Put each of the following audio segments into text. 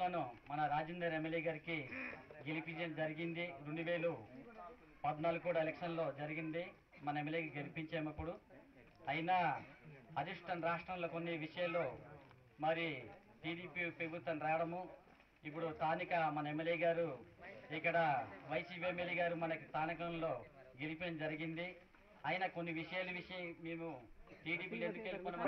ఎలక్షన్లను మన రాజేందర్ ఎమ్మెల్యే గారికి గెలిపించడం జరిగింది రెండు వేలు పద్నాలుగు కూడా ఎలక్షన్లో జరిగింది మన ఎమ్మెల్యేకి గెలిపించాము ఇప్పుడు అయినా అధిష్టం రాష్ట్రంలో కొన్ని విషయాల్లో మరి టీడీపీ ప్రభుత్వం రావడము ఇప్పుడు స్థానిక మన ఎమ్మెల్యే గారు ఇక్కడ వైసీపీ ఎమ్మెల్యే గారు మనకి స్థానికంలో గెలిపడం జరిగింది అయినా కొన్ని విషయాల విషయం మేము టీడీపీలో ఎందుకు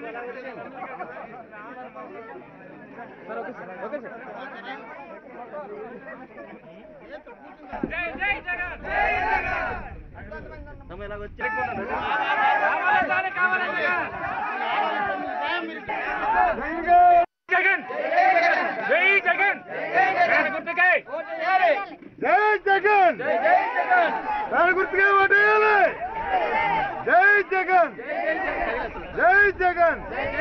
జగన్ జై జగన్ జగన్ గుర్తుకే జై జగన్ దాని గుర్తుగా ఓటేయాలి జై జగన్ జై జగన్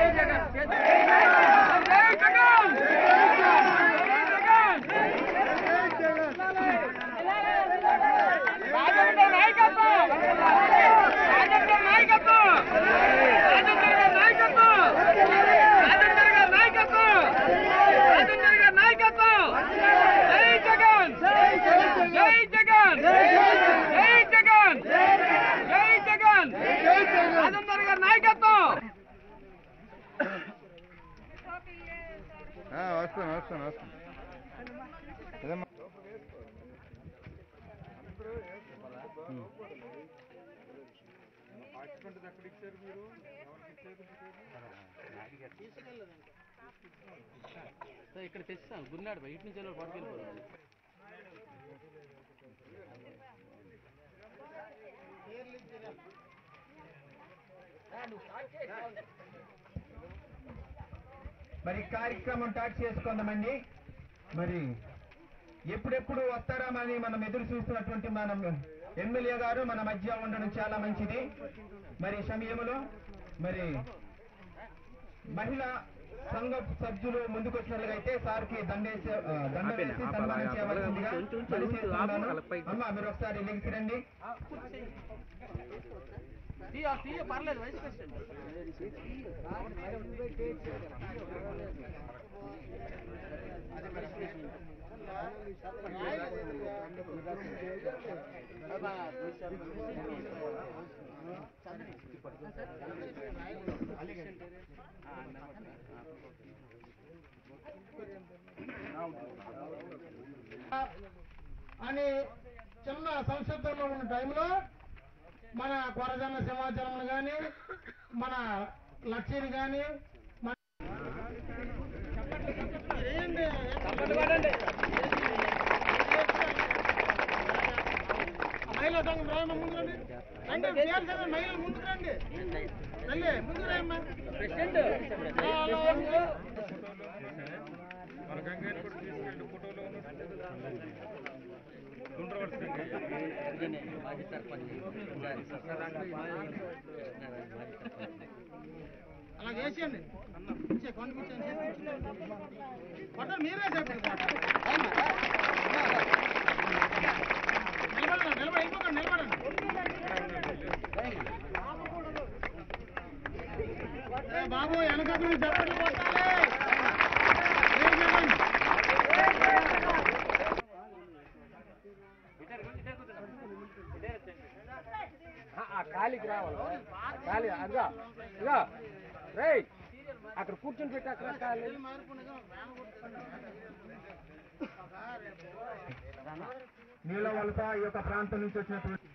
వస్తాను వస్తాను వస్తాను అదేమ్మా. ఇక్కడ తెచ్చాను గున్నాడు బయట నుంచి వెళ్ళి పట్టుకెళ్ళిపోయారు మరి కార్యక్రమం స్టార్ట్ చేసుకుందామండి మరి ఎప్పుడెప్పుడు వస్తారామని మనం ఎదురు చూస్తున్నటువంటి మనం ఎమ్మెల్యే గారు మన మధ్య ఉండడం చాలా మంచిది మరి సమయంలో మరి మహిళా సంఘ సభ్యులు ముందుకు వచ్చినట్లయితే సార్ కి దండేసి ఆ, దండ వేసి సన్మానం చేయవలసిందిగా మరి చేస్తున్నాను. అమ్మ మీరు ఒకసారి లింక్ రండి పర్లేదు వయసు పెట్టండి అని చిన్న సంసిద్ధంలో ఉన్న టైంలో మన కొరజన్న సింహాచలం కానీ మన లక్ష్మిని కానీ మన ఏంటి? మహిళా సంఘం రాయమ్మ ముందు రండి రండి బిఆర్ సంఘం మహిళలు ముందు రండి రండి ముందు రాయమ్మ ఆ, అలా ఉంది. మన గంగయ్య కూడా తీసుకెళ్ళి ఫోటోలో మాజీ సర్పంచ్ అలా చేసేయండి ఇచ్చే, కొండ కూర్చోండి. కొట్టండి, మీరే చెప్పండి నిలబడండి నిలబడి వెళ్ళిపోకండి నిలబడండి ఏ బాబు వెనక నుంచి చెప్పండి కొట్టాలి ఏం చేయండి? ఖాళీకి రావాలి ఖాళీ అదిగా ఇదిగా రేయ్ అక్కడ కూర్చొని పెట్టి అక్కడ ఖాళీ నీళ్ళ వలస ఈ యొక్క ప్రాంతం నుంచి వచ్చినటువంటి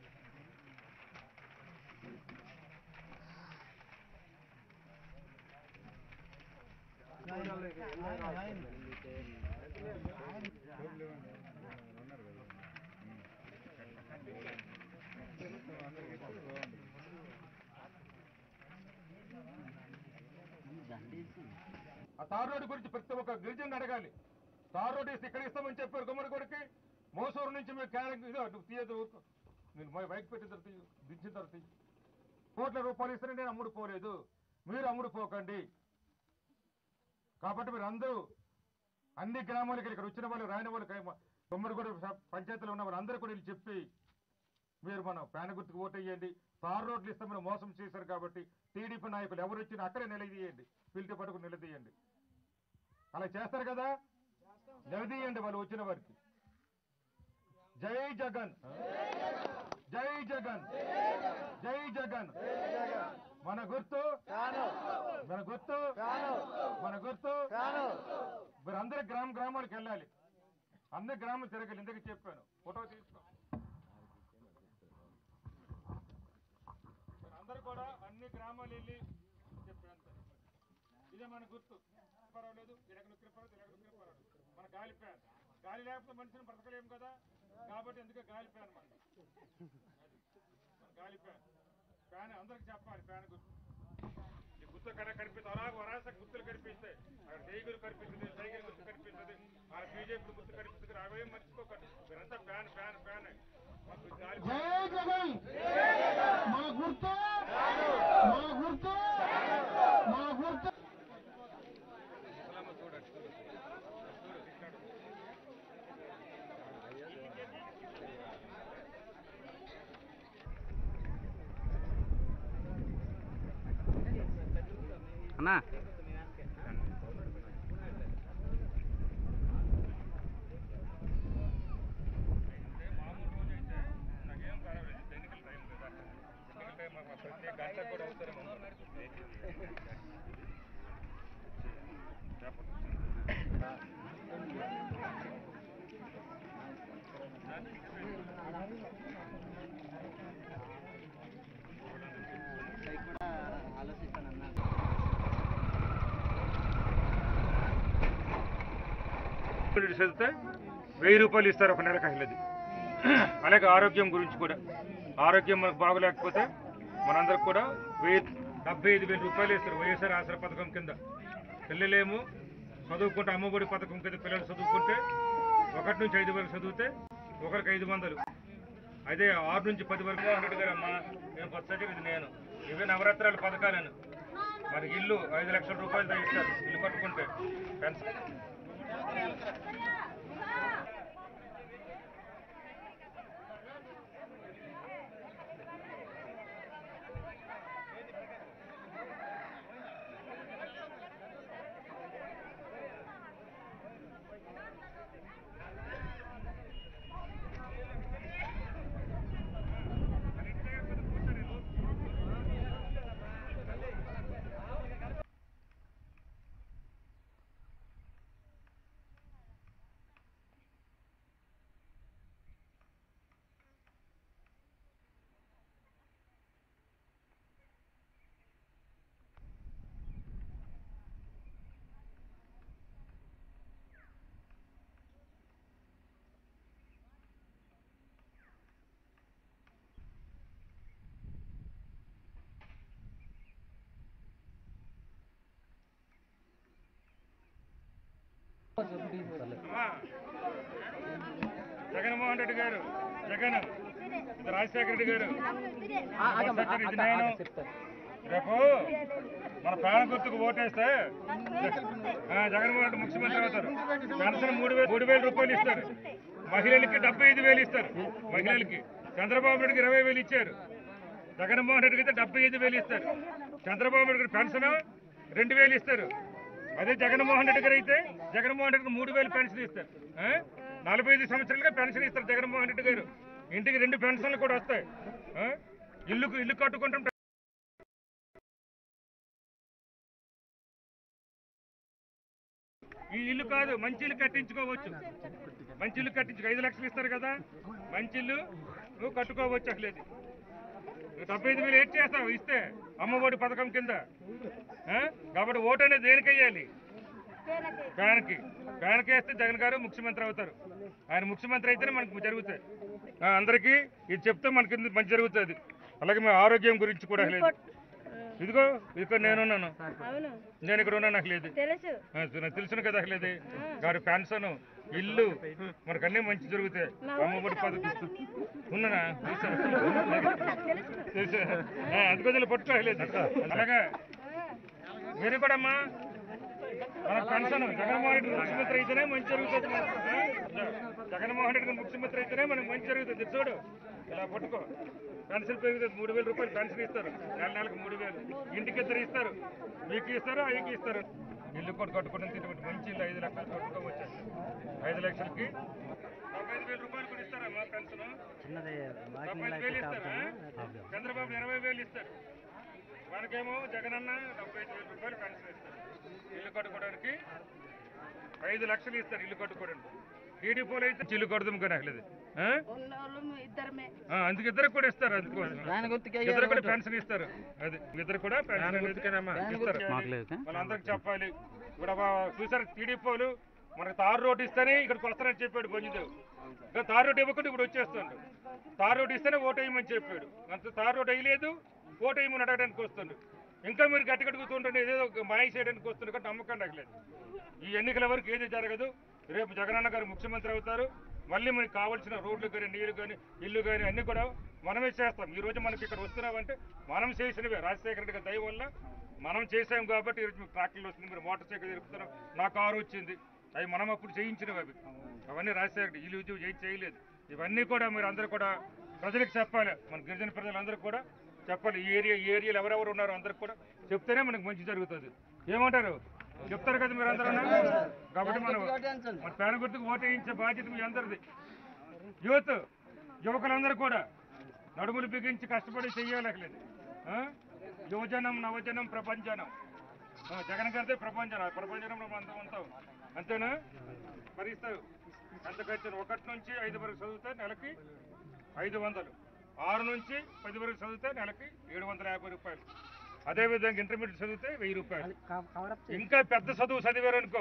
ఆ తార్ రోడ్డు గురించి ప్రతి ఒక్క గిరిజన అడగాలి తార్ రోడ్డు వేసి ఇక్కడ ఇస్తామని చెప్పారు గుమ్మడి కొడుకు మోసూరు నుంచి మీరు క్యారెక్ ఇదో నువ్వు తీయదు ఊరుకో. నేను మై బైక్ పెట్టిన తర్వాత తీయు. దించిన తర్వాత తీయు. కోట్ల రూపాయలు ఇస్తే నేను అమ్ముడు పోలేదు మీరు అమ్ముడు పోకండి కాబట్టి మీరు అందరూ అన్ని గ్రామాలకి ఇక్కడ వచ్చిన వాళ్ళు రాని వాళ్ళు గుమ్మడిగూడ పంచాయతీలో ఉన్న వాళ్ళు అందరూ కూడా వెళ్ళి చెప్పి మీరు మనం ప్యాన గుర్తుకు ఓటేయండి తార్ రోడ్లు ఇస్తే మీరు మోసం చేశారు కాబట్టి టీడీపీ నాయకులు ఎవరు వచ్చినా అక్కడే నిలదీయండి పిలిచి పట్టుకుని నిలదీయండి అలా చేస్తారు కదా నిలదీయండి వాళ్ళు వచ్చిన వారికి జై జగన్ జై జగన్ జై జగన్ మన గుర్తు మన గుర్తు మన గుర్తు మీరు అందరి గ్రామ గ్రామాలకు వెళ్ళాలి అందరి గ్రామాలు తిరగాలి ఇందుకు చెప్పాను ఫోటో తీసుకో మీరు అందరూ కూడా అన్ని గ్రామాలు వెళ్ళి చెప్పాను ఇదే మన గుర్తు పర్వాలేదు ఇలాగ నొక్కిన పర్వాలేదు ఇలాగ నొక్కిన పర్వాలేదు మన గాలి ఫ్యాన్ గాలి లేకపోతే మనిషిని బ్రతకలేము కదా కాబట్టి ఎందుకే గాలి ఫ్యాన్ మన మన గాలి ఫ్యాన్ ఫ్యాన్ అందరికి చెప్పాలి ఫ్యాన్ గుర్తు ఈ గుర్తు కడ కనిపిస్తుంది అలాగ వరాస గుర్తులు కనిపిస్తాయి అక్కడ సైకిల్ కనిపిస్తుంది సైకిల్ గుర్తు కనిపిస్తుంది ఆ బీజేపీ గుర్తు కనిపిస్తుంది అవే మర్చిపోకండి మీరంతా ఫ్యాన్ ఫ్యాన్ ఫ్యాన్ మాకు గాలి జై జగన్ మన గుర్తు మన గుర్తు మన గుర్తు అన్నా మామూలు రోజు అయితే నాకేం పర్వాలేదు టెక్నికల్ టైం కదా టెక్నికల్ టైం మాకు ప్రతి గంట కూడా అవుతారేమో చదివితే వెయ్యి రూపాయలు ఇస్తారు ఒక నెలకు అసలు అలాగే ఆరోగ్యం గురించి కూడా ఆరోగ్యం మనకు బాగోలేకపోతే మనందరికి కూడా వెయ్యి డెబ్బై ఐదు వేల రూపాయలు ఇస్తారు వైఎస్ఆర్ ఆసరా పథకం కింద పిల్లలేమో చదువుకుంటే అమ్మఒడి పథకం కింద పిల్లలు చదువుకుంటే ఒకటి నుంచి ఐదు వరకు చదివితే ఒకరికి ఐదు వందలు అదే ఆరు నుంచి పది వరకు హండ్రెడ్ గారు అమ్మా నేను కొత్త చదివింది నేను ఇవే నవరాత్రాల పథకాలను మనకి ఇల్లు ఐదు లక్షల రూపాయలతో ఇస్తారు ఇల్లు కట్టుకుంటే పెన్షన్ అమ్మా, జగన్మోహన్ రెడ్డి గారు జగన్ ఇది రాజశేఖర రెడ్డి గారు రాజశేఖర రెడ్డి నేను రేపు మన ప్రాణ గుర్తుకు ఓటేస్తే ఆ, జగన్మోహన్ రెడ్డి ముఖ్యమంత్రి అవుతారు పెన్షన్ మూడు వేలు మూడు వేల రూపాయలు ఇస్తారు మహిళలకి డెబ్బై ఐదు వేలు ఇస్తారు మహిళలకి చంద్రబాబు నాయుడుకి ఇరవై వేలు ఇచ్చారు జగన్మోహన్ రెడ్డికి అయితే డెబ్బై ఐదు వేలు ఇస్తారు చంద్రబాబు నాయుడు పెన్షన్ రెండు వేలు ఇస్తారు అదే జగన్మోహన్ రెడ్డి గారు అయితే జగన్మోహన్ రెడ్డికి మూడు వేలు పెన్షన్ ఇస్తారు ఆ? నలభై ఐదు సంవత్సరాలుగా పెన్షన్ ఇస్తారు జగన్మోహన్ రెడ్డి గారు ఇంటికి రెండు పెన్షన్లు కూడా వస్తాయి ఆ? ఇల్లుకు ఇల్లు కట్టుకుంటాం ఈ ఇల్లు కాదు మంచి ఇల్లు కట్టించుకోవచ్చు మంచి ఇల్లు కట్టించుకో ఐదు లక్షలు ఇస్తారు కదా మంచి ఇల్లు నువ్వు కట్టుకోవచ్చు అసలు ఇది నువ్వు డెబ్బై ఐదు వేలు ఏడ్ చేస్తావు ఇస్తే అమ్మఒడి పథకం కింద ఆ? కాబట్టి ఓటు అనేది దేనికి వేయాలి ఫ్యాన్కి ఫ్యాన్కి వేస్తే జగన్ గారు ముఖ్యమంత్రి అవుతారు ఆయన ముఖ్యమంత్రి అయితేనే మనకు జరుగుతాయి ఆ, అందరికీ ఇది చెప్తే మనకి ఇంత మంచి జరుగుతుంది అలాగే మీ ఆరోగ్యం గురించి కూడా లేదు ఇదిగో ఇక్కడ నేనున్నాను అవును నేను ఇక్కడ ఉన్నాను అసలు ఇది తెలుసు ఆ, నాకు తెలుసును కదా అసలు ఇది గారి పెన్షన్ ఇల్లు మనకు అన్ని మంచి జరుగుతాయి అమ్మఒడి పథకం ఉన్నానా తెలుసా? తెలుసా ఆ, అందుకోసం పట్టుకో అసలు ఇది. అలాగే మీరు కూడా అమ్మా మన పెన్షన్ జగన్మోహన్ రెడ్డి ముఖ్యమంత్రి అయితేనే మంచి జరుగుతుంది మనకు. ఆ? జగన్మోహన్ రెడ్డి ముఖ్యమంత్రి అయితేనే మనకు మంచి జరుగుతుంది ఇది చూడు ఇలా పట్టుకో పెన్షన్ పెరుగుతుంది మూడు వేల రూపాయలు పెన్షన్ ఇస్తారు నెల నెలకు మూడు వేలు ఇంటికి ఇద్దరు ఇస్తారు మీకు ఇస్తారు అయ్యకి ఇస్తారు ఇల్లు కూడా కట్టుకోవడం ఇటువంటి మంచి ఇల్లు ఐదు లక్షలు కట్టుకోవచ్చు ఐదు లక్షలకి డెబ్బై ఐదు వేల రూపాయలు కూడా ఇస్తారమ్మా పెన్షన్ చిన్నది డెబ్బై ఐదు వేలు ఇస్తారా చంద్రబాబు ఇరవై వేలు ఇస్తారు మనకేమో జగనన్న డెబ్బై ఐదు వేల రూపాయలు పెన్షన్ ఇస్తారు ఇల్లు కట్టుకోవడానికి ఐదు లక్షలు ఇస్తారు ఇల్లు కట్టుకోవడానికి టీడీపీలో అయితే ఇల్లు కడదాం కానీ అసలు ఇద్దరమే అందుకు ఇద్దరు కూడా ఇస్తారు అందుకోసం ఇద్దరు కూడా పెన్షన్ ఇస్తారు అది ఇద్దరు కూడా పెన్షన్ అనేది ఇస్తారు వాళ్ళందరికి చెప్పాలి ఇప్పుడు ఒక చూసారు టీడీపీలు మనకు తారు రోడ్డు ఇస్తేనే ఇక్కడికి వస్తానని చెప్పాడు బంజుదేవ్ ఇంకా తారు రోడ్డు ఇవ్వకుండా ఇప్పుడు వచ్చేస్తుండు తారు రోడ్డు ఇస్తేనే ఓటు వేయమని చెప్పాడు అంత తారు రోడ్డు వేయలేదు ఓటు వేయమని అడగడానికి వస్తుండు ఇంకా మీరు గట్టి కట్టుకుతుంటే ఏదో ఒక మాయ చేయడానికి వస్తుంది కాబట్టి నమ్మకం రాగలేదు ఈ ఎన్నికల వరకు ఏది జరగదు రేపు జగనన్న గారు ముఖ్యమంత్రి అవుతారు మళ్ళీ మనకి కావాల్సిన రోడ్లు కానీ నీళ్లు కానీ ఇల్లు కానీ అన్ని కూడా మనమే చేస్తాం ఈ రోజు మనకి ఇక్కడ వస్తున్నామంటే మనం చేసినవే రాజశేఖర రెడ్డి గారి దయ వల్ల మనం చేసాం కాబట్టి ఈరోజు మీకు ట్రాక్టర్లు వస్తుంది మీరు మోటార్ సైకిల్ తిరుగుతున్నాం నా కారు వచ్చింది అవి మనం అప్పుడు చేయించినవి అవి అవన్నీ రాజశేఖర రెడ్డి ఇల్లు ఉద్యోగం ఏం చేయలేదు ఇవన్నీ కూడా మీరు అందరూ కూడా ప్రజలకు చెప్పాలి మన గిరిజన ప్రజలందరూ కూడా చెప్పాలి ఈ ఏరియా ఈ ఏరియాలో ఎవరెవరు ఉన్నారో అందరికి కూడా చెప్తేనే మనకు మంచి జరుగుతుంది ఏమంటారు చెప్తారు కదా మీరు అందరూ కాబట్టి మనం మన పేన గుర్తుకు ఓటు వేయించే బాధ్యత మీ అందరిది యూత్ యువకులందరూ కూడా నడుములు బిగించి కష్టపడి చెయ్యాలలేదు యువజనం నవజనం ప్రపంచనం ఆ, జగన్ గారితే ప్రపంచనం ప్రపంచనంలో మనం అంతా ఉంటాం అంతేనా మరి ఇస్తారు ఎంత ఖర్చు ఒకటి నుంచి ఐదు వరకు చదివితే నెలకి ఐదు వందలు ఆరు నుంచి పది వరకు చదివితే నెలకి ఏడు వందల యాభై రూపాయలు అదేవిధంగా ఇంటర్మీడియట్ చదివితే వెయ్యి రూపాయలు ఇంకా పెద్ద చదువు చదివారనుకో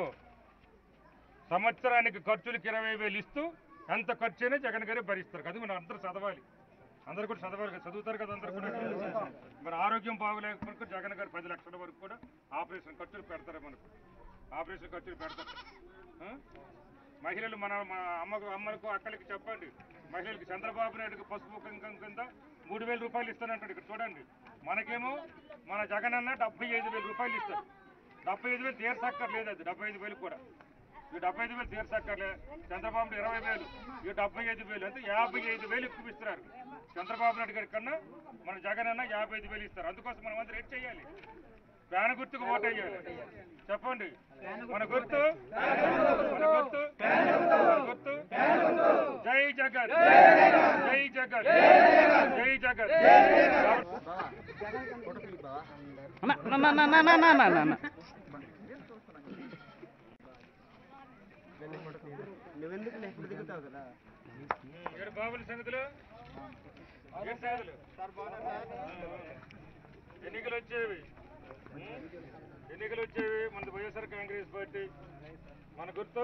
సంవత్సరానికి ఖర్చులకి ఇరవై వేలు ఇస్తూ ఎంత ఖర్చు అయినా జగన్ గారే భరిస్తారు కదా మనం అందరూ చదవాలి అందరూ కూడా చదవాలి కదా చదువుతారు కదా అందరూ కూడా మరి ఆరోగ్యం బాగోలేకపోతే జగన్ గారు పది లక్షల వరకు కూడా ఆపరేషన్ ఖర్చులు పెడతారు మనకు ఆపరేషన్ ఖర్చులు పెడతారు ఆ? మహిళలు మన మా అమ్మకు అమ్మలకు అక్కలకి చెప్పండి మహిళలకి చంద్రబాబు నాయుడుకి పసుపు కుంకం కింద మూడు వేల రూపాయలు ఇస్తానంటాడు ఇక్కడ చూడండి మనకేమో మన జగన్ అన్న డెబ్బై ఐదు వేల రూపాయలు ఇస్తారు డెబ్బై ఐదు వేలు తీర్చక్కర్లేదు అది డెబ్బై ఐదు వేలు కూడా ఈ డెబ్బై ఐదు వేలు తీర్చక్కర్లే చంద్రబాబు నాయుడు ఇరవై వేలు ఈ డెబ్బై ఐదు వేలు అంటే యాభై ఐదు వేలు ఎక్కువ ఇస్తున్నారు చంద్రబాబు నాయుడు గారి కన్నా మన జగన్ అన్న యాభై ఐదు వేలు ఇస్తారు అందుకోసం మనం అందరూ ఏం చేయాలి ఫ్యాన్ గుర్తుకు ఓటు వేయాలి చెప్పండి మన గుర్తు మన గుర్తు మన గుర్తు జై జగన్ జై జగన్ జై జగన్ ఏడు బాబుల సంగతులు ఏడు సంగతులు ఎన్నికలు వచ్చేవి ఎన్నికలు వచ్చేవి మనది వైఎస్ఆర్ కాంగ్రెస్ పార్టీ మన గుర్తు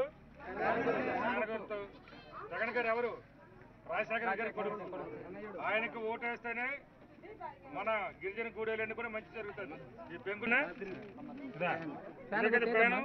మన గుర్తు జగన్ గారు ఎవరు రాజశేఖర గారి కొడుకు ఆయనకు ఓటేస్తేనే మన గిరిజన గూడెలన్నీ కూడా మంచి జరుగుతుంది ఈ పెంకున ఇదా. ఇదే కదా ఫ్యాను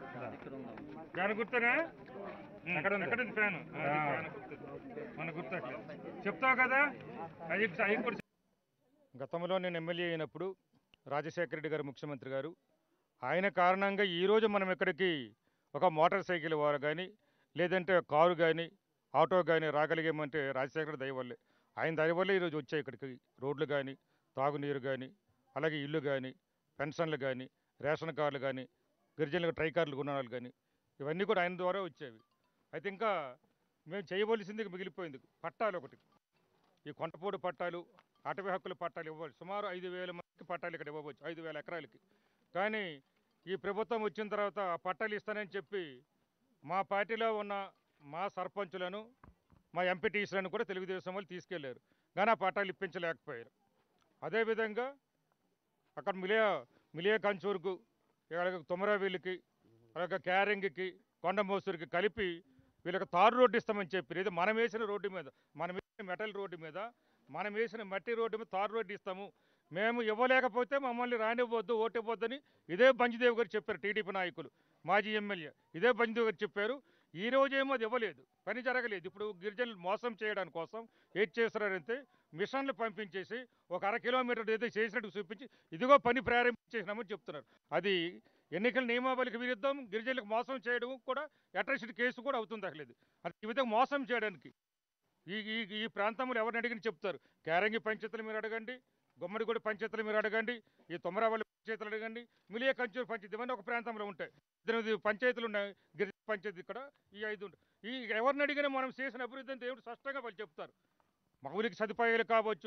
ఫ్యాన్ గుర్తునా ఎక్కడ ఉంది ఎక్కడ ఉంది ఫ్యాన్ అది ఫ్యాన్ గుర్తు మన గుర్తు అట్లా చెప్తావు కదా అవి అవి కూడా గతంలో నేను ఎమ్మెల్యే అయినప్పుడు రాజశేఖర రెడ్డి గారు ముఖ్యమంత్రి గారు ఆయన కారణంగా ఈరోజు మనం ఇక్కడికి ఒక మోటార్ సైకిల్ వారు కానీ లేదంటే కారు కానీ ఆటో కానీ రాగలిగామంటే రాజశేఖర దయ వల్లే ఆయన దయ వల్లే ఈరోజు వచ్చాయి ఇక్కడికి రోడ్లు కానీ తాగునీరు కానీ అలాగే ఇల్లు కానీ పెన్షన్లు కానీ రేషన్ కార్డులు కానీ గిరిజనులకు ట్రై కార్డులు కొనాలు కానీ ఇవన్నీ కూడా ఆయన ద్వారా వచ్చేవి అయితే ఇంకా మేము చేయవలసింది మిగిలిపోయింది పట్టాలు ఒకటి ఈ కొంటపూడి పట్టాలు అటవీ హక్కుల పట్టాలు ఇవ్వాలి సుమారు ఐదు వేల మందికి పట్టాలు ఇక్కడ ఇవ్వవచ్చు ఐదు వేల ఎకరాలకి కానీ ఈ ప్రభుత్వం వచ్చిన తర్వాత ఆ పట్టాలు ఇస్తానని చెప్పి మా పార్టీలో ఉన్న మా సర్పంచులను మా ఎంపీటీసీలను కూడా తెలుగుదేశం వాళ్ళు తీసుకెళ్లారు కానీ ఆ పట్టాలు ఇప్పించలేకపోయారు అదేవిధంగా అక్కడ మిలియా మిలియా కంచూరుకు అలాగే తుమరావీళ్ళకి అలాగే క్యారింగ్కి కొండమోసూరుకి కలిపి వీళ్ళకి తారు రోడ్డు ఇస్తామని చెప్పి ఇది మనం వేసిన రోడ్డు మీద మనం వేసిన మెటల్ రోడ్డు మీద మనం వేసిన మట్టి రోడ్డు మీద తారు రోడ్డు ఇస్తాము మేము ఇవ్వలేకపోతే మమ్మల్ని రానివ్వద్దు ఓటు ఇవ్వద్దని ఇదే బంజిదేవ్ గారు చెప్పారు టీడీపీ నాయకులు మాజీ ఎమ్మెల్యే ఇదే బంజిదేవ్ గారు చెప్పారు ఈ రోజేమో అది ఇవ్వలేదు పని జరగలేదు ఇప్పుడు గిరిజనులు మోసం చేయడానికి కోసం ఏం చేస్తున్నారంటే మిషన్లు పంపించేసి ఒక అర కిలోమీటర్ ఏదో చేసినట్టు చూపించి ఇదిగో పని ప్రారంభించేసినామని చెప్తున్నారు అది ఎన్నికల నియమావళికి విరుద్ధం గిరిజనులకు మోసం చేయడం కూడా అట్రాసిటీ కేసు కూడా అవుతుంది అసలు ఇది అది ఈ విధంగా మోసం చేయడానికి ఈ ఈ ఈ ప్రాంతంలో ఎవరిని అడిగిన చెప్తారు క్యారంగి పంచాయతీలు మీరు అడగండి గుమ్మడిగూడి పంచాయతీలు మీరు అడగండి ఈ తొమ్మరావల్లి పంచాయతీలు అడగండి మిలియ కంచూరు పంచాయతీ ఇవన్నీ ఒక ప్రాంతంలో ఉంటాయి ఎనిమిది పంచాయతీలు ఉన్నాయి గిరిజన పంచాయతీ ఇక్కడ ఈ ఐదు ఉంటాయి ఈ ఎవరిని అడిగినా మనం చేసిన అభివృద్ధి అంతా ఏమిటి స్పష్టంగా వాళ్ళు చెప్తారు మౌలిక సదుపాయాలు కావచ్చు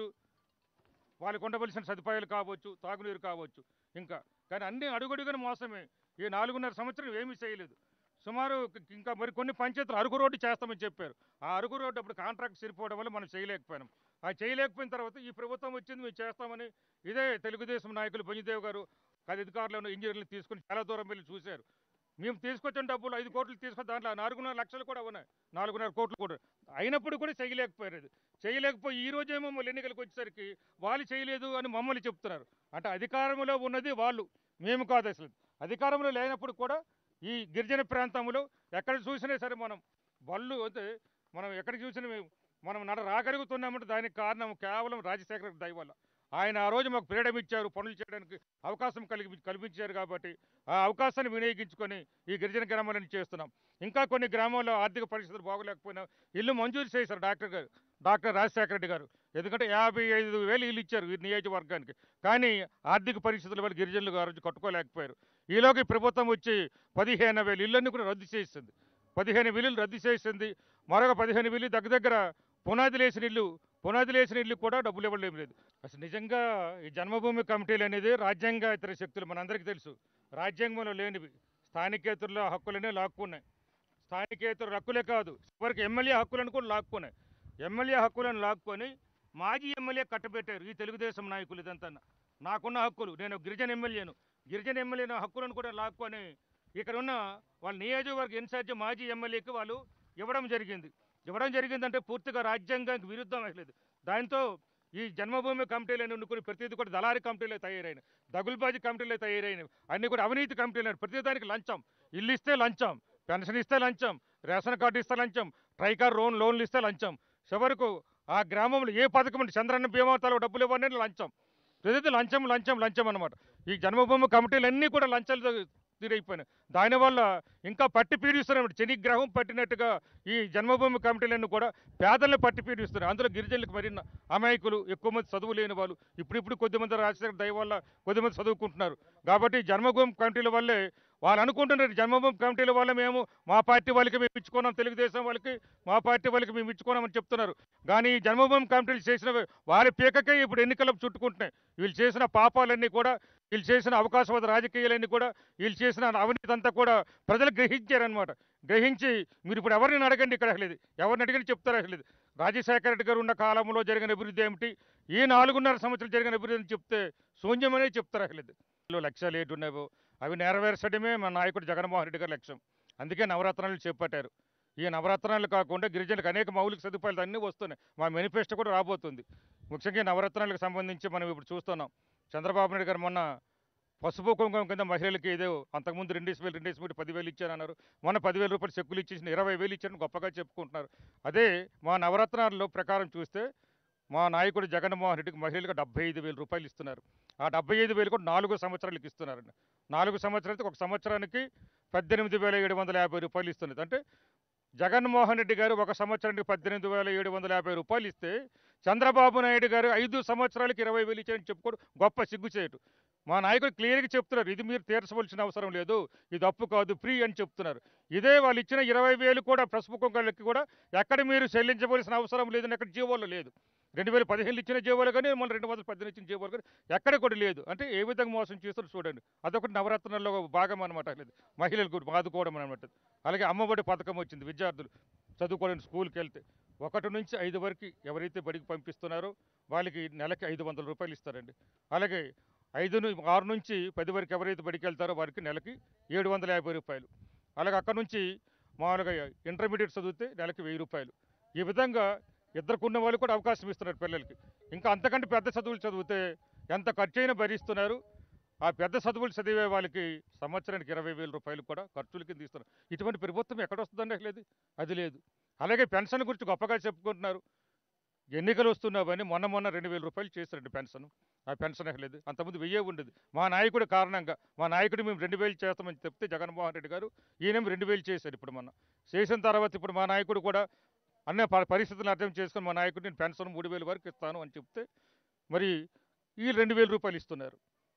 వాళ్ళకు ఉండవలసిన సదుపాయాలు కావచ్చు తాగునీరు కావచ్చు ఇంకా కానీ అన్ని అడుగడుగున మోసమే ఈ నాలుగున్నర సంవత్సరం ఏమీ చేయలేదు సుమారు ఇంకా మరి కొన్ని పంచాయతీలు అరుగు రోడ్డు చేస్తామని చెప్పారు ఆ అరుగు రోడ్డు అప్పుడు కాంట్రాక్ట్ సరిపోవడం వల్ల మనం చేయలేకపోయినాం ఆ చేయలేకపోయిన తర్వాత ఈ ప్రభుత్వం వచ్చింది మేము చేస్తామని ఇదే తెలుగుదేశం నాయకులు బంజుదేవ్ గారు అది అధికారులను ఇంజనీర్లు తీసుకుని చాలా దూరం వెళ్ళి చూశారు మేము తీసుకొచ్చిన డబ్బులు ఐదు కోట్లు తీసుకొని దాంట్లో నాలుగున్నర లక్షలు కూడా ఉన్నాయి నాలుగున్నర కోట్లు కూడా అయినప్పుడు కూడా చేయలేకపోయారు అది చేయలేకపోయి ఈ రోజేమో మళ్ళీ ఎన్నికలకు వచ్చేసరికి వాళ్ళు చేయలేదు అని మమ్మల్ని చెప్తున్నారు అంటే అధికారంలో ఉన్నది వాళ్ళు మేము కాదు అసలు అధికారంలో లేనప్పుడు కూడా ఈ గిరిజన ప్రాంతంలో ఎక్కడ చూసినా సరే మనం బళ్ళు అంటే మనం ఎక్కడ చూసినా మేము మనం నడ రాగలుగుతున్నామంటే దానికి కారణం కేవలం రాజశేఖర దయ వల్ల ఆయన ఆ రోజు మాకు ఫ్రీడమ్ ఇచ్చారు పనులు చేయడానికి అవకాశం కలిగి కల్పించారు కాబట్టి ఆ అవకాశాన్ని వినియోగించుకొని ఈ గిరిజన గ్రామాలను చేస్తున్నాం ఇంకా కొన్ని గ్రామాల్లో ఆర్థిక పరిస్థితులు బాగోలేకపోయినా ఇల్లు మంజూరు చేశారు డాక్టర్ గారు డాక్టర్ రాజశేఖర రెడ్డి గారు ఎందుకంటే యాభై ఐదు వేలు ఇల్లు ఇచ్చారు ఈ నియోజకవర్గానికి కానీ ఆర్థిక పరిస్థితుల వల్ల గిరిజనులు ఆ రోజు కట్టుకోలేకపోయారు ఈలోకి ప్రభుత్వం వచ్చి పదిహేను వేలు ఇళ్ళన్నీ కూడా రద్దు చేసింది పదిహేను విల్లులు రద్దు చేసింది మరొక పదిహేను విల్లు దగ్గర దగ్గర పునాది లేసిన ఇల్లు పునాది లేసిన ఇల్లు కూడా డబ్బులు ఇవ్వడం లేదు అసలు నిజంగా ఈ జన్మభూమి కమిటీలు అనేది రాజ్యాంగ ఇతర శక్తులు మనందరికీ తెలుసు రాజ్యాంగంలో లేనివి స్థానికేతరుల హక్కులనే లాక్కున్నాయి స్థానికేతర హక్కులే కాదు చివరికి ఎమ్మెల్యే హక్కులను కూడా లాక్కున్నాయి ఎమ్మెల్యే హక్కులను లాక్కొని మాజీ ఎమ్మెల్యే కట్టబెట్టారు ఈ తెలుగుదేశం నాయకులు ఇదంతా నాకున్న హక్కులు నేను గిరిజన ఎమ్మెల్యేను గిరిజన ఎమ్మెల్యే నా హక్కులను కూడా లాక్కొని ఇక్కడ ఉన్న వాళ్ళ నియోజకవర్గ ఇన్ఛార్జ్ మాజీ ఎమ్మెల్యేకి వాళ్ళు ఇవ్వడం జరిగింది ఇవ్వడం జరిగిందంటే పూర్తిగా రాజ్యాంగానికి విరుద్ధం అసలేదు దాంతో ఈ జన్మభూమి కమిటీలను ఎన్నుకుని ప్రతిదీ కూడా దళారి కమిటీలే తయారైన దగుల్బాజీ కమిటీలే తయారైనవి అన్ని కూడా అవినీతి కమిటీలు ప్రతి దానికి లంచం ఇల్లు ఇస్తే లంచం పెన్షన్ ఇస్తే లంచం రేషన్ కార్డు ఇస్తే లంచం ట్రైకార్ లోన్ లోన్లు ఇస్తే లంచం చివరకు ఆ గ్రామంలో ఏ పథకం అంటే చంద్రన్న బీమాతాలో డబ్బులు ఇవ్వని లంచం ప్రతిదీ లంచం లంచం లంచం అన్నమాట ఈ జన్మభూమి కమిటీలు అన్నీ కూడా లంచాలు తీరైపోయినాయి దానివల్ల ఇంకా పట్టి పీడిస్తున్నారు శనిగ్రహం పట్టినట్టుగా ఈ జన్మభూమి కమిటీలన్నీ కూడా పేదలను పట్టి పీడిస్తున్నారు అందులో గిరిజనులకు మరిన్న అమాయకులు ఎక్కువ మంది చదువు లేని వాళ్ళు ఇప్పుడిప్పుడు కొద్దిమంది రాజశేఖర దయ వల్ల కొద్దిమంది చదువుకుంటున్నారు కాబట్టి జన్మభూమి కమిటీల వల్లే వాళ్ళు అనుకుంటున్నారు జన్మభూమి కమిటీల వల్ల మేము మా పార్టీ వాళ్ళకి మేము ఇచ్చుకున్నాం తెలుగుదేశం వాళ్ళకి మా పార్టీ వాళ్ళకి మేము ఇచ్చుకున్నామని చెప్తున్నారు కానీ ఈ జన్మభూమి కమిటీలు చేసిన వారి పీకకే ఇప్పుడు ఎన్నికలకు చుట్టుకుంటున్నాయి వీళ్ళు చేసిన పాపాలన్నీ కూడా వీళ్ళు చేసిన అవకాశవాద రాజకీయాలన్నీ కూడా వీళ్ళు చేసిన అవినీతి అంతా కూడా ప్రజలు గ్రహించారనమాట గ్రహించి మీరు ఇప్పుడు ఎవరిని అడగండి ఇక్కడ అసలు ఎవరిని అడిగినా చెప్తారు అసలు రాజశేఖర రెడ్డి గారు ఉన్న కాలంలో జరిగిన అభివృద్ధి ఏమిటి ఈ నాలుగున్నర సంవత్సరాలు జరిగిన అభివృద్ధి అని చెప్తే శూన్యమనే చెప్తారు అసలు లక్ష్యాలు ఏంటి ఉన్నాయో అవి నెరవేర్చడమే మన నాయకుడు జగన్మోహన్ రెడ్డి గారి లక్ష్యం అందుకే నవరత్నాలు చేపట్టారు ఈ నవరత్నాలు కాకుండా గిరిజనులకు అనేక మౌలిక సదుపాయాలు అన్నీ వస్తున్నాయి మా మేనిఫెస్టో కూడా రాబోతుంది ముఖ్యంగా ఈ నవరత్నాలకు సంబంధించి మనం ఇప్పుడు చూస్తున్నాం చంద్రబాబు నాయుడు గారు మొన్న పసుపు కుంకుమ కింద మహిళలకి ఏదో అంతకుముందు రెండేసి వేలు రెండేసి వేలు పదివేలు ఇచ్చారన్నారు మొన్న పదివేల రూపాయలు చెక్కులు ఇచ్చేసిన ఇరవై వేలు ఇచ్చారని గొప్పగా చెప్పుకుంటున్నారు అదే మా నవరత్నాల్లో ప్రకారం చూస్తే మా నాయకుడు జగన్మోహన్ రెడ్డికి మహిళలకు డెబ్బై ఐదు వేల రూపాయలు ఇస్తున్నారు ఆ డెబ్బై ఐదు వేలు కూడా నాలుగు సంవత్సరాలకి ఇస్తున్నారండి నాలుగు సంవత్సరాలకి ఒక సంవత్సరానికి పద్దెనిమిది వేల ఏడు వందల యాభై రూపాయలు ఇస్తున్నది అంటే జగన్మోహన్ రెడ్డి గారు ఒక సంవత్సరానికి పద్దెనిమిది వేల ఏడు వందల యాభై రూపాయలు ఇస్తే చంద్రబాబు నాయుడు గారు ఐదు సంవత్సరాలకి ఇరవై వేలు ఇచ్చారని చెప్పుకోవడం గొప్ప సిగ్గుచేటు మా నాయకుడు క్లియర్గా చెప్తున్నారు ఇది మీరు తీర్చవలసిన అవసరం లేదు ఇది అప్పు కాదు ఫ్రీ అని చెప్తున్నారు ఇదే వాళ్ళు ఇచ్చిన ఇరవై వేలు కూడా పసుపు కుంకాలకి కూడా ఎక్కడ మీరు చెల్లించవలసిన అవసరం లేదని అక్కడ జీవోలో లేదు రెండు వేల పదిహేను ఇచ్చిన జీవోలు కానీ మన రెండు వందల పద్దెనిమిది ఇచ్చిన జీవోలు కానీ ఎక్కడ కూడా లేదు అంటే ఏ విధంగా మోసం చేస్తారో చూడండి అదొకటి నవరత్నాల్లో ఒక భాగం అనమాట లేదు మహిళలకు ఆదుకోవడం అనమాట అలాగే అమ్మఒడి పథకం వచ్చింది విద్యార్థులు చదువుకోవడానికి స్కూల్కి వెళ్తే ఒకటి నుంచి ఐదు వరకు ఎవరైతే బడికి పంపిస్తున్నారో వాళ్ళకి నెలకి ఐదు వందల రూపాయలు ఇస్తారండి అలాగే ఐదు ను- ఆరు నుంచి పది వరకు ఎవరైతే బడికి వెళ్తారో వారికి నెలకి ఏడు వందల యాభై రూపాయలు అలాగే అక్కడ నుంచి మామూలుగా ఇంటర్మీడియట్ చదివితే నెలకి వెయ్యి రూపాయలు ఈ విధంగా ఇద్దరుకున్న వాళ్ళు కూడా అవకాశం ఇస్తున్నారు పిల్లలకి ఇంకా అంతకంటే పెద్ద చదువులు చదివితే ఎంత ఖర్చు అయినా భరిస్తున్నారు ఆ పెద్ద చదువులు చదివే వాళ్ళకి సంవత్సరానికి ఇరవై వేల రూపాయలు కూడా ఖర్చుల కింద ఇస్తున్నారు ఇటువంటి ప్రభుత్వం ఎక్కడ వస్తుందండి లేదు అది లేదు అలాగే పెన్షన్ గురించి గొప్పగా చెప్పుకుంటున్నారు ఎన్నికలు వస్తున్నావని మొన్న మొన్న రెండు వేల రూపాయలు చేశారండి పెన్షన్ ఆ పెన్షన్ లేదు అంతకుముందు వెయ్యే ఉండేది మా నాయకుడి కారణంగా మా నాయకుడు మేము రెండు వేలు చేస్తామని చెప్తే జగన్మోహన్ రెడ్డి గారు ఈయన రెండు వేలు చేశారు ఇప్పుడు మొన్న చేసిన తర్వాత ఇప్పుడు మా నాయకుడు కూడా అన్ని ప- పరిస్థితులను అర్థం చేసుకుని మా నాయకుడు నేను పెన్షన్ మూడు వేల వరకు ఇస్తాను అని చెప్తే మరి ఈ రెండు వేల రూపాయలు ఇస్తున్నారు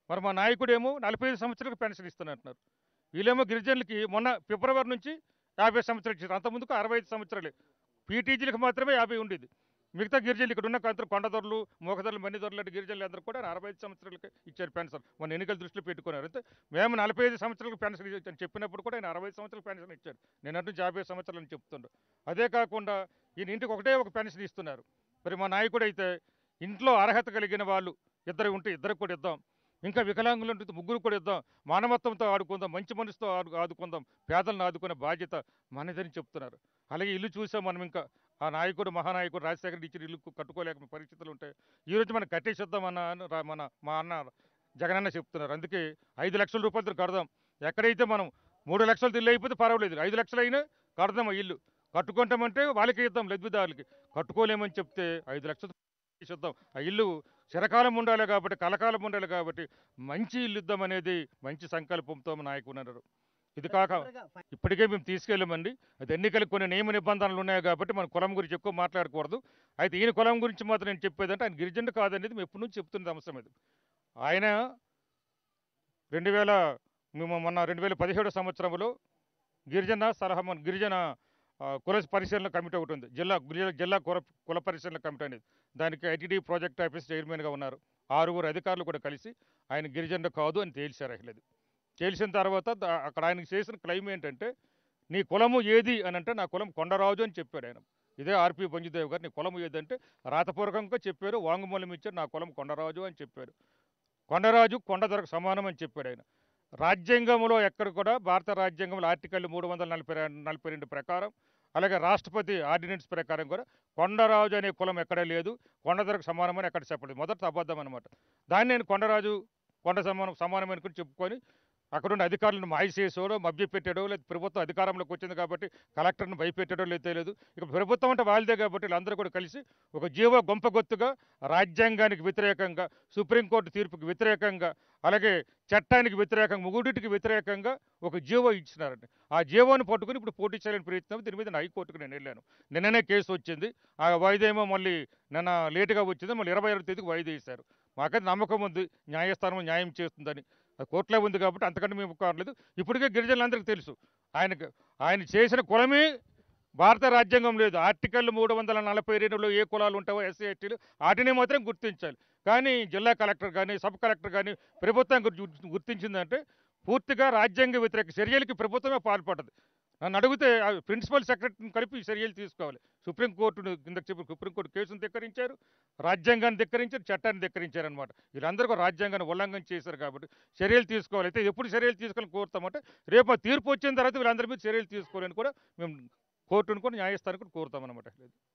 మరి మా నాయకుడేమో నలభై ఐదు సంవత్సరాలకు పెన్షన్ ఇస్తున్నట్టున్నారు వీళ్ళేమో గిరిజనులకి మొన్న ఫిబ్రవరి నుంచి యాభై సంవత్సరాలు ఇచ్చారు అంతకుముందుకు అరవై ఐదు సంవత్సరాలే పీటీజీలకు మాత్రమే యాభై ఉండేది మిగతా గిరిజనులు ఇక్కడ ఉన్న అందరూ కొండదొరలు మోకదొరలు మన్నిదొరలు లాంటి గిరిజనులు అందరూ కూడా అరవై ఐదు సంవత్సరాలకి ఇచ్చారు పెన్షన్ మన ఎన్నికల దృష్టిలో పెట్టుకున్నారు అయితే మేము నలభై ఐదు సంవత్సరాలకు పెన్షన్ ఇచ్చాను చెప్పినప్పుడు కూడా ఆయన అరవై ఐదు సంవత్సరాలకు పెన్షన్ ఇచ్చారు నేను అటు నుంచి యాభై సంవత్సరాలు అని చెప్తుండ్రు అదే కాకుండా ఈయన ఇంటికి ఒకటే ఒక పెన్షన్ ఇస్తున్నారు మరి మా నాయకుడు అయితే ఇంట్లో అర్హత కలిగిన వాళ్ళు ఇద్దరు ఉంటే ఇద్దరికి కూడా ఇద్దాం ఇంకా వికలాంగులు ఉంటే ముగ్గురు కూడా ఇద్దాం మానవత్వంతో ఆడుకుందాం మంచి మనసుతో ఆడు ఆదుకుందాం పేదలను ఆదుకునే బాధ్యత మనదని చెప్తున్నారు అలాగే ఇల్లు చూసాం మనం ఇంకా ఆ నాయకుడు మహానాయకుడు రాజశేఖర రెడ్డి ఇచ్చిన ఇల్లు కట్టుకోలేక పరిస్థితులు ఉంటాయి ఈ రోజు మనం కట్టేసిద్దామన్న అని రా- మన మా అన్న జగనన్న చెప్తున్నారు అందుకే ఐదు లక్షల రూపాయలతో కడదాం ఎక్కడైతే మనం మూడు లక్షలతో ఇల్లు అయిపోతే పర్వాలేదు ఐదు లక్షలు అయినా కడదాం ఆ ఇల్లు కట్టుకుంటామంటే వాళ్ళకి ఇద్దాం లబ్ధిదారులకి కట్టుకోలేమని చెప్తే ఐదు లక్షలు ఇద్దాం ఆ ఇల్లు చిరకాలం ఉండాలి కాబట్టి కలకాలం ఉండాలి కాబట్టి మంచి ఇల్లు ఇద్దాం అనేది మంచి సంకల్పంతో మా నాయకుడు ఉన్నారు ఇది కాక ఇప్పటికే మేము తీసుకెళ్ళామండి అది ఎన్నికలకు కొన్ని నియమ నిబంధనలు ఉన్నాయి కాబట్టి మన కులం గురించి ఎక్కువ మాట్లాడకూడదు అయితే ఈయన కులం గురించి మాత్రం నేను చెప్పేదంటే ఆయన గిరిజనుడు కాదనేది మేము ఎప్పటి నుంచి చెప్తున్నది అంశం ఇది ఆయన రెండు వేల మేము మొన్న రెండు వేల పదిహేడు సంవత్సరంలో గిరిజన సలహా మన గిరిజన ఆ, కుల పరిశీలన కమిటీ ఒకటి ఉంది జిల్లా గిరిజన జిల్లా కుల కుల పరిశీలన కమిటీ అనేది దానికి ఐటీడీ ప్రాజెక్ట్ ఆఫీస్ చైర్మన్గా ఉన్నారు ఆరుగురు అధికారులు కూడా కలిసి ఆయన గిరిజనుడు కాదు అని తేల్చారు అసలు అది తేల్చిన తర్వాత దా- అక్కడ ఆయనకు చేసిన క్లెయిమ్ ఏంటంటే నీ కులము ఏది అని అంటే నా కులం కొండరాజు అని చెప్పాడు ఆయన ఇదే ఆర్పి పంజుదేవ్ గారు నీ కులం ఏదంటే రాతపూర్వకంగా చెప్పారు వాంగ్మూలం ఇచ్చారు నా కులం కొండరాజు అని చెప్పారు కొండరాజు కొండదొరకు సమానం అని చెప్పాడు ఆయన రాజ్యాంగంలో ఎక్కడ కూడా భారత రాజ్యాంగంలో ఆర్టికల్ మూడు వందల నలభై రెండు నలభై రెండు ప్రకారం అలాగే రాష్ట్రపతి ఆర్డినెన్స్ ప్రకారం కూడా కొండరాజు అనే కులం ఎక్కడ లేదు కొండదొరకు సమానమని ఎక్కడ చెప్పలేదు మొదట అబద్ధం అనమాట దాన్ని నేను కొండరాజు కొండ సమానం సమానం అనుకుని చెప్పుకొని అక్కడున్న అధికారులను మాయ చేసాడో మభ్య పెట్టాడో లేదా ప్రభుత్వం అధికారంలోకి వచ్చింది కాబట్టి కలెక్టర్ని భయపెట్టాడో లేదు తెలియదు ఇక ప్రభుత్వం అంటే వాళ్ళదే కాబట్టి వీళ్ళందరూ కూడా కలిసి ఒక జీవ గొంపగొత్తుగా రాజ్యాంగానికి వ్యతిరేకంగా సుప్రీంకోర్టు తీర్పుకి వ్యతిరేకంగా అలాగే చట్టానికి వ్యతిరేకంగా ముగుడిటికి వ్యతిరేకంగా ఒక జీవో ఇచ్చినారండి ఆ జీవోని పట్టుకుని ఇప్పుడు పోటీ చేయాలని ప్రయత్నం దీని మీద నేను హైకోర్టుకు నేను వెళ్ళాను నిన్ననే కేసు వచ్చింది ఆ వాయిదా ఏమో మళ్ళీ నిన్న లేటుగా వచ్చింది మళ్ళీ ఇరవై ఆరు తేదీకి వాయిదా వేశారు మాకైతే నమ్మకం ఉంది న్యాయస్థానం న్యాయం చేస్తుందని అది కోర్టులో ఉంది కాబట్టి అంతకంటే మేము కావట్లేదు ఇప్పటికే గిరిజనులందరికీ తెలుసు ఆయనకు ఆయన చేసిన కులమే భారత రాజ్యాంగం లేదు ఆర్టికల్ మూడు వందల నలభై రెండులో ఏ కులాలు ఉంటావో ఎస్సీ ఎస్టీలు వాటిని మాత్రం గుర్తించాలి కానీ జిల్లా కలెక్టర్ కానీ సబ్ కలెక్టర్ కానీ ప్రభుత్వం గుర్తు- గుర్తించిందంటే పూర్తిగా రాజ్యాంగ వ్యతిరేక చర్యలకి ప్రభుత్వమే పాల్పడదు నన్ను అడిగితే ఆ ప్రిన్సిపల్ సెక్రటరీని కలిపి ఈ చర్యలు తీసుకోవాలి సుప్రీంకోర్టును కిందకి చెప్పి సుప్రీంకోర్టు కేసును ధిక్కరించారు రాజ్యాంగాన్ని ధిక్కరించారు చట్టాన్ని ధిక్కరించారు అనమాట వీళ్ళందరూ కూడా రాజ్యాంగాన్ని ఉల్లంఘన చేశారు కాబట్టి చర్యలు తీసుకోవాలి అయితే ఎప్పుడు చర్యలు తీసుకోవాలని కోరుతామంటే రేపు ఆ తీర్పు వచ్చిన తర్వాత వీళ్ళందరి మీద చర్యలు తీసుకోవాలని కూడా మేము కోర్టును కూడా న్యాయస్థానం కూడా కోరుతామన్నమాట